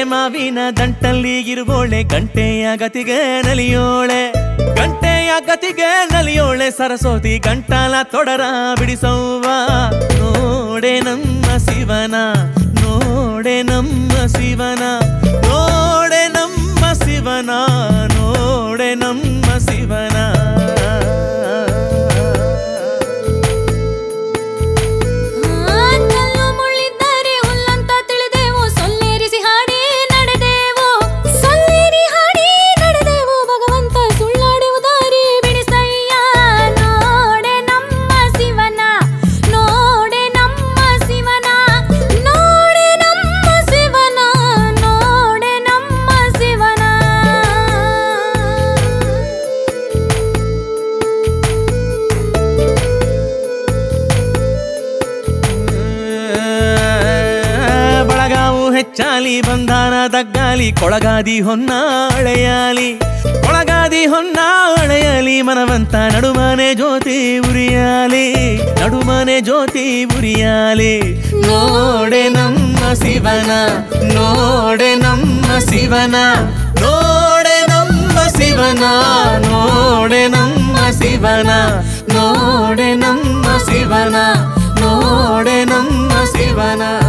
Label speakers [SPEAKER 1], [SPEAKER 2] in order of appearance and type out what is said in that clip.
[SPEAKER 1] ಮಾವಿನ ದಂಟಲ್ಲಿ ಇರುವೋಳೆ ಗಂಟೆಯ ಗತಿಗೆ ನಲಿಯೋಳೆ ಗಂಟೆಯ ಗತಿಗೆ ನಲಿಯೋಳೆ ಸರಸ್ವತಿ ಗಂಟಲ ತೊಡರ ಬಿಡಿಸವ್ವ ನೋಡೆ ನಮ್ಮ ಶಿವನ ನೋಡೆ ನಮ್ಮ ಶಿವನ ನೋಡೆ ನಮ್ಮ ಶಿವನ ನೋಡೆ ನಮ್ಮ ಶಿವನ
[SPEAKER 2] ಕಲ್ಲು ಮುಳ್ಳಿದ್ದಾರೆ ಹುಲ್ಲಂತ ತಿಳಿದೆವು ಸೊಲ್ಲೇರಿಸಿ ಹಾಡಿ ನಡೆದೆವು ಸೊಲ್ಲೇರಿ ಹಾಡಿ ನಡೆದೆವು ಭಗವಂತ ಸುಳ್ಳಾಡೆವು ದಾರಿ ಬಿಡಿಸಯ್ಯ ನೋಡೆ ನಮ್ಮ ಶಿವನ ನೋಡೆ ನಮ್ಮ ಶಿವನ ನೋಡೆ ನಮ್ಮ ಶಿವನ ನೋಡೆ ನಮ್ಮ ಶಿವನ
[SPEAKER 1] ಬಳಗಾವು ಹೆಚ್ಚಾಲಿ ಬಂಧಾನ ತಗ್ಗಾಲಿ ಕೊಳಗಾದಿ ಹೊನ್ನಾಳೆಯಾಲಿ ಕೊಳಗಾದಿ ಹೊನ್ನಾಳೆಯಲಿ ಮನವಂತ ನಡುಮನೆ ಜ್ಯೋತಿ ಉರಿಯಾಲಿ ನಡುಮನೆ ಜ್ಯೋತಿ ಉರಿಯಾಲಿ ನೋಡೆ ನಮ್ಮ ಶಿವನ ನೋಡೆ ನಮ್ಮ ಶಿವನ ನೋಡೆ ನಮ್ಮ ಶಿವನ ನೋಡೆ ನಮ್ಮ ಶಿವನ ನೋಡೆ ನಮ್ಮ ಶಿವನ ನೋಡೆ ನಮ್ಮ ಶಿವನ